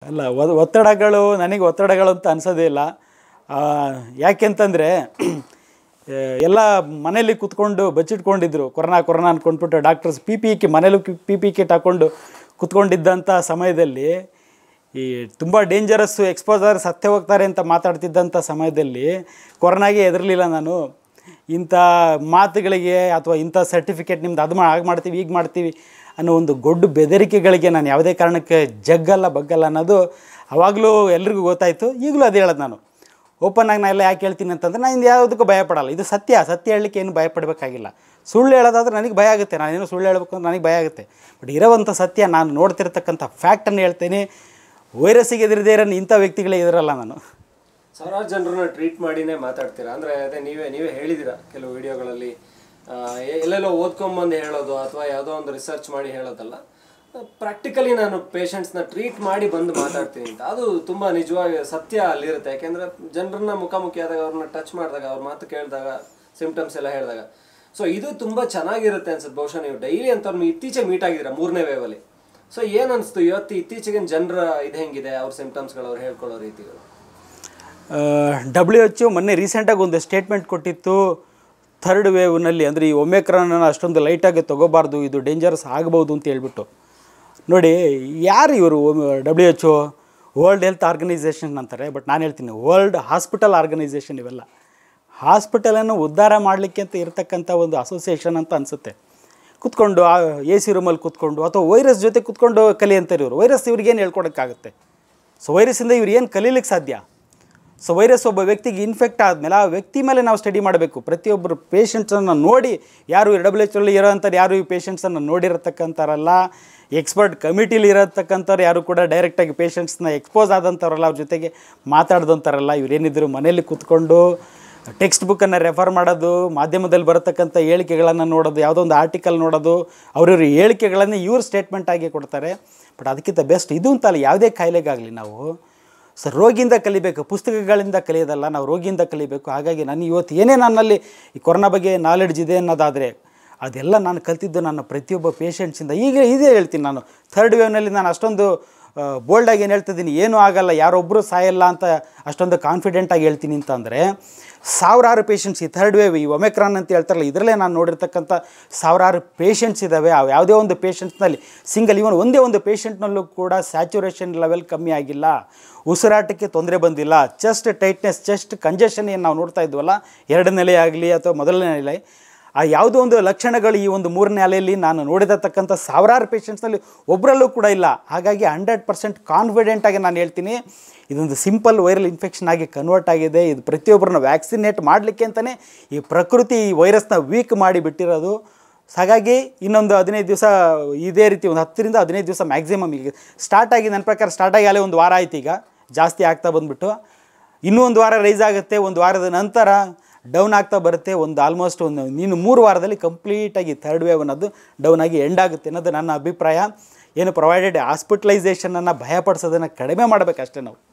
ಅಲ್ಲ ಒ- ಒತ್ತಡಗಳು ನನಗೆ ಒತ್ತಡಗಳು ಅಂತ ಅನ್ಸೋದೇ ಇಲ್ಲ ಆ, ಯಾಕೆಂತಂದರೆ ಎಲ್ಲ ಮನೇಲಿ ಕೂತ್ಕೊಂಡು ಬಚ್ಚಿಟ್ಕೊಂಡಿದ್ರು ಕೊರೋನಾ ಕೊರೋನಾ ಅಂದ್ಕೊಂಡ್ಬಿಟ್ಟು ಡಾಕ್ಟರ್ಸ್ ಪಿ ಪಿ ಕಿಟ್ ಮನೇಲಿ ಪಿ ಪಿ ಕಿಟ್ ಹಾಕ್ಕೊಂಡು ಕೂತ್ಕೊಂಡಿದ್ದಂಥ ಸಮಯದಲ್ಲಿ ಈ ತುಂಬ ಡೇಂಜರಸ್ಸು ಎಕ್ಸ್ಪೋಸರ್ ಸತ್ತೇ ಹೋಗ್ತಾರೆ ಅಂತ ಮಾತಾಡ್ತಿದ್ದಂಥ ಸಮಯದಲ್ಲಿ ಕೊರೋನಾಗೆ ಹೆದರಲಿಲ್ಲ ನಾನು ಇಂಥ ಮಾತುಗಳಿಗೆ ಅಥವಾ ಇಂಥ ಸರ್ಟಿಫಿಕೇಟ್ ನಿಮ್ದು ಅದು ಮಾ ಹಾಗೆ ಮಾಡ್ತೀವಿ ಈಗ ಮಾಡ್ತೀವಿ ಅನ್ನೋ ಒಂದು ಗೊಡ್ಡು ಬೆದರಿಕೆಗಳಿಗೆ ನಾನು ಯಾವುದೇ ಕಾರಣಕ್ಕೆ ಜಗ್ಗಲ್ಲ ಬಗ್ಗಲ್ಲ ಅನ್ನೋದು ಅವಾಗಲೂ ಎಲ್ರಿಗೂ ಗೊತ್ತಾಯಿತು ಈಗಲೂ ಅದು ಹೇಳೋದು ನಾನು ಓಪನ್ ಆಗಿ ನಾನು ಎಲ್ಲ ಯಾಕೆ ಹೇಳ್ತೀನಿ ಅಂತಂದರೆ ನಾನು ಇದು ಯಾವುದಕ್ಕೂ ಭಯಪಡಲ್ಲ ಇದು ಸತ್ಯ ಸತ್ಯ ಹೇಳಲಿಕ್ಕೆ ಏನು ಭಯಪಡಬೇಕಾಗಿಲ್ಲ ಸುಳ್ಳು ಹೇಳೋದಾದ್ರೆ ನನಗೆ ಭಯ ಆಗುತ್ತೆ ನಾನೇನು ಸುಳ್ಳು ಹೇಳಬೇಕು ಅಂತ ನನಗೆ ಭಯ ಆಗುತ್ತೆ ಬಟ್ ಇರೋವಂಥ ಸತ್ಯ ನಾನು ನೋಡ್ತಿರ್ತಕ್ಕಂಥ ಫ್ಯಾಕ್ಟನ್ನು ಹೇಳ್ತೀನಿ ವೈರಸ್ಸಿಗೆ ಎದುರಿದೇ ಇರೋ ಇಂಥ ವ್ಯಕ್ತಿಗಳೇ ಎದುರಲ್ಲ ನಾನು ಸಾವಿರಾರು ಜನರನ್ನ ಟ್ರೀಟ್ ಮಾಡಿನೇ ಮಾತಾಡ್ತೀರಾ ಅಂದ್ರೆ ಅದೇ ನೀವೇ ನೀವೇ ಹೇಳಿದಿರ ಕೆಲವು ವಿಡಿಯೋಗಳಲ್ಲಿ ಆ, ಎ- ಎಲ್ಲೆಲ್ಲೋ ಓದ್ಕೊಂಬಂದು ಹೇಳೋದು ಅಥವಾ ಯಾವುದೋ ಒಂದು ರಿಸರ್ಚ್ ಮಾಡಿ ಹೇಳೋದಲ್ಲ ಪ್ರಾಕ್ಟಿಕಲಿ ನಾನು ಪೇಷಂಟ್ಸ್ನ ಟ್ರೀಟ್ ಮಾಡಿ ಬಂದು ಮಾತಾಡ್ತೀನಿ ಅಂತ ಅದು ತುಂಬ ನಿಜವಾಗಿ ಸತ್ಯ ಅಲ್ಲಿರುತ್ತೆ ಯಾಕೆಂದ್ರೆ ಜನರನ್ನ ಮುಖಾಮುಖಿ ಆದಾಗ ಅವ್ರನ್ನ ಟಚ್ ಮಾಡಿದಾಗ ಅವ್ರ ಮಾತು ಕೇಳಿದಾಗ ಸಿಂಪ್ಟಮ್ಸ್ ಎಲ್ಲ ಹೇಳಿದಾಗ ಸೊ ಇದು ತುಂಬ ಚೆನ್ನಾಗಿರುತ್ತೆ ಅನ್ಸುತ್ತೆ ಬಹುಶಃ ನೀವು ಡೈಲಿ ಅಂತವ್ರು ಇತ್ತೀಚೆಗೆ ಮೀಟ್ ಆಗಿದ್ದೀರಾ ಮೂರನೇ ವೇವಲ್ಲಿ ಸೊ ಏನು ಅನಿಸ್ತು ಇವತ್ತು ಇತ್ತೀಚೆಗಿನ ಜನರ ಇದು ಹೆಂಗಿದೆ ಅವ್ರ ಸಿಂಪ್ಟಮ್ಸ್ಗಳು ಅವ್ರು ಹೇಳ್ಕೊಳ್ಳೋ ರೀತಿಗಳು ಡಬ್ಲ್ಯೂ ಎಚ್ ಮೊನ್ನೆ ರೀಸೆಂಟಾಗಿ ಒಂದು ಸ್ಟೇಟ್ಮೆಂಟ್ ಕೊಟ್ಟಿತ್ತು ಥರ್ಡ್ ವೇವ್ನಲ್ಲಿ ಅಂದರೆ ಈ ಒಮೆಕ್ರಾನನ್ನು ಅಷ್ಟೊಂದು ಲೈಟಾಗಿ ತೊಗೋಬಾರ್ದು ಇದು ಡೇಂಜರಸ್ ಆಗ್ಬೋದು ಅಂತ ಹೇಳ್ಬಿಟ್ಟು ನೋಡಿ ಯಾರು ಇವರು W H O world health organisation ಅಂತಾರೆ ಬಟ್ ನಾನು ಹೇಳ್ತೀನಿ ವರ್ಲ್ಡ್ ಹಾಸ್ಪಿಟಲ್ ಆರ್ಗನೈಸೇಷನ್ ಇವೆಲ್ಲ ಹಾಸ್ಪಿಟಲನ್ನು ಉದ್ಧಾರ ಮಾಡಲಿಕ್ಕೆ ಅಂತ ಇರತಕ್ಕಂಥ ಒಂದು ಅಸೋಸಿಯೇಷನ್ ಅಂತ ಅನಿಸುತ್ತೆ ಕೂತ್ಕೊಂಡು ಆ ಎ ಸಿ ರೂಮಲ್ಲಿ ಕೂತ್ಕೊಂಡು ಅಥವಾ ವೈರಸ್ ಜೊತೆ ಕೂತ್ಕೊಂಡು ಕಲಿ ಅಂತಾರೆ ಇವರು ವೈರಸ್ ಇವ್ರಿಗೇನು ಹೇಳ್ಕೊಡೋಕ್ಕಾಗುತ್ತೆ ಸೊ ವೈರಸ್ಸಿಂದ ಇವ್ರು ಏನು ಕಲೀಲಿಕ್ಕೆ ಸಾಧ್ಯ ಸೊ ವೈರಸ್ ಒಬ್ಬ ವ್ಯಕ್ತಿಗೆ ಇನ್ಫೆಕ್ಟ್ ಆದಮೇಲೆ ಆ ವ್ಯಕ್ತಿ ಮೇಲೆ ನಾವು ಸ್ಟಡಿ ಮಾಡಬೇಕು ಪ್ರತಿಯೊಬ್ಬರು ಪೇಷಂಟ್ಸನ್ನು ನೋಡಿ ಯಾರು ಡಬ್ಲ್ಯೂ ಎಚ್ ಅಲ್ಲಿ ಇರೋಂಥವ್ರು ಯಾರು ಈ ಪೇಷಂಟ್ಸನ್ನು ನೋಡಿರತಕ್ಕಂಥವ್ರಲ್ಲ ಎಕ್ಸ್ಪರ್ಟ್ ಕಮಿಟಿಲಿ ಇರತಕ್ಕಂಥವ್ರು ಯಾರು ಕೂಡ ಡೈರೆಕ್ಟಾಗಿ ಪೇಷಂಟ್ಸ್ನ ಎಕ್ಸ್ಪೋಸ್ ಆದಂಥವ್ರಲ್ಲ ಅವ್ರ ಜೊತೆಗೆ ಮಾತಾಡ್ದಂಥವ್ರಲ್ಲ ಇವರೇನಿದ್ರು ಮನೇಲಿ ಕೂತ್ಕೊಂಡು ಟೆಕ್ಸ್ಟ್ ಬುಕ್ಕನ್ನು ರೆಫರ್ ಮಾಡೋದು ಮಾಧ್ಯಮದಲ್ಲಿ ಬರತಕ್ಕಂಥ ಹೇಳಿಕೆಗಳನ್ನು ನೋಡೋದು ಯಾವುದೋ ಒಂದು ಆರ್ಟಿಕಲ್ ನೋಡೋದು ಅವ್ರವ್ರ ಹೇಳಿಕೆಗಳನ್ನು ಇವ್ರು ಸ್ಟೇಟ್ಮೆಂಟ್ ಆಗಿ ಕೊಡ್ತಾರೆ ಬಟ್ ಅದಕ್ಕಿಂತ ಬೆಸ್ಟ್ ಇದು ಅಂತಲ್ಲ ಯಾವುದೇ ಕಾಯಿಲೆಗಾಗಲಿ ನಾವು ಸರ್ ರೋಗಿಯಿಂದ ಕಲಿಬೇಕು ಪುಸ್ತಕಗಳಿಂದ ಕಲಿಯೋದಲ್ಲ ನಾವು ರೋಗಿಯಿಂದ ಕಲಿಬೇಕು ಹಾಗಾಗಿ ನಾನು ಇವತ್ತು ಏನೇ ನನ್ನಲ್ಲಿ ಈ ಕೊರೋನಾ ಬಗ್ಗೆ ನಾಲೆಡ್ಜ್ ಇದೆ ಅನ್ನೋದಾದರೆ ಅದೆಲ್ಲ ನಾನು ಕಲ್ತಿದ್ದು ನನ್ನ ಪ್ರತಿಯೊಬ್ಬ ಪೇಷಂಟ್ಸಿಂದ ಈಗ ಇದೇ ಹೇಳ್ತೀನಿ ನಾನು ಥರ್ಡ್ ವೇವ್ನಲ್ಲಿ ನಾನು ಅಷ್ಟೊಂದು ಬೋಲ್ಡಾಗಿ ಏನು ಹೇಳ್ತಿದ್ದೀನಿ ಏನೂ ಆಗಲ್ಲ ಯಾರೊಬ್ಬರು ಸಾಯಲ್ಲ ಅಂತ ಅಷ್ಟೊಂದು ಕಾನ್ಫಿಡೆಂಟಾಗಿ ಹೇಳ್ತೀನಿ ಅಂತಂದರೆ ಸಾವಿರಾರು ಪೇಷಂಟ್ಸ್ ಈ ಥರ್ಡ್ ವೇವ್ ಈ ಒಮೆಕ್ರಾನ್ ಅಂತ ಹೇಳ್ತಾರಲ್ಲ ಇದರಲ್ಲೇ ನಾನು ನೋಡಿರ್ತಕ್ಕಂಥ ಸಾವಿರಾರು ಪೇಷಂಟ್ಸ್ ಇದ್ದಾವೆ ಅವು ಯಾವುದೇ ಒಂದು ಪೇಷಂಟ್ಸ್ನಲ್ಲಿ ಸಿಂಗಲ್ ಇವನ್ ಒಂದೇ ಒಂದು ಪೇಷಂಟ್ನಲ್ಲೂ ಕೂಡ ಸ್ಯಾಚುರೇಷನ್ ಲೆವೆಲ್ ಕಮ್ಮಿ ಆಗಿಲ್ಲ ಉಸಿರಾಟಕ್ಕೆ ತೊಂದರೆ ಬಂದಿಲ್ಲ ಚೆಸ್ಟ್ ಟೈಟ್ನೆಸ್ ಚೆಸ್ಟ್ ಕಂಜೆಷನ್ ಏನು ನಾವು ನೋಡ್ತಾ ಇದ್ವಲ್ಲ ಎರಡನೇ ಅಲೆ ಆಗಲಿ ಅಥವಾ ಮೊದಲನೇ ಅಲೆ ಆ ಯಾವುದೋ ಒಂದು ಲಕ್ಷಣಗಳು ಈ ಒಂದು ಮೂರನೇ ಅಲೆಯಲ್ಲಿ ನಾನು ನೋಡಿರತಕ್ಕಂಥ ಸಾವಿರಾರು ಪೇಷಂಟ್ಸ್ನಲ್ಲಿ ಒಬ್ಬರಲ್ಲೂ ಕೂಡ ಇಲ್ಲ ಹಾಗಾಗಿ ಹಂಡ್ರೆಡ್ ಪರ್ಸೆಂಟ್ ಕಾನ್ಫಿಡೆಂಟಾಗಿ ನಾನು ಹೇಳ್ತೀನಿ ಇದೊಂದು ಸಿಂಪಲ್ ವೈರಲ್ ಇನ್ಫೆಕ್ಷನ್ ಆಗಿ ಕನ್ವರ್ಟ್ ಆಗಿದೆ ಇದು ಪ್ರತಿಯೊಬ್ಬರನ್ನ ವ್ಯಾಕ್ಸಿನೇಟ್ ಮಾಡಲಿಕ್ಕೆ ಅಂತಲೇ ಈ ಪ್ರಕೃತಿ ಈ ವೈರಸ್ನ ವೀಕ್ ಮಾಡಿ ಬಿಟ್ಟಿರೋದು ಹಾಗಾಗಿ ಇನ್ನೊಂದು ಹದಿನೈದು ದಿವಸ ಇದೇ ರೀತಿ ಒಂದು ಹತ್ತರಿಂದ ಹದಿನೈದು ದಿವಸ ಮ್ಯಾಕ್ಸಿಮಮ್ ಈಗ ಸ್ಟಾರ್ಟ್ ಆಗಿ ನನ್ನ ಪ್ರಕಾರ ಸ್ಟಾರ್ಟ್ ಆಗಿ ಅಲ್ಲೇ ಒಂದು ವಾರ ಆಯ್ತು ಈಗ ಜಾಸ್ತಿ ಆಗ್ತಾ ಬಂದ್ಬಿಟ್ಟು ಇನ್ನೂ ಒಂದು ವಾರ ರೈಸ್ ಆಗುತ್ತೆ ಒಂದು ವಾರದ ನಂತರ ಡೌನ್ ಆಗ್ತಾ ಬರುತ್ತೆ ಒಂದು ಆಲ್ಮೋಸ್ಟ್ ಒಂದು ನೀನು ಮೂರು ವಾರದಲ್ಲಿ ಕಂಪ್ಲೀಟಾಗಿ ಥರ್ಡ್ ವೇವ್ ಅನ್ನೋದು ಡೌನ್ ಆಗಿ ಎಂಡ್ ಆಗುತ್ತೆ ಅನ್ನೋದು ನನ್ನ ಅಭಿಪ್ರಾಯ ಏನು ಪ್ರೊವೈಡೆಡ್ ಹಾಸ್ಪಿಟಲೈಸೇಷನನ್ನು ಭಯಪಡಿಸೋದನ್ನು ಕಡಿಮೆ ಮಾಡಬೇಕಷ್ಟೇ ನಾವು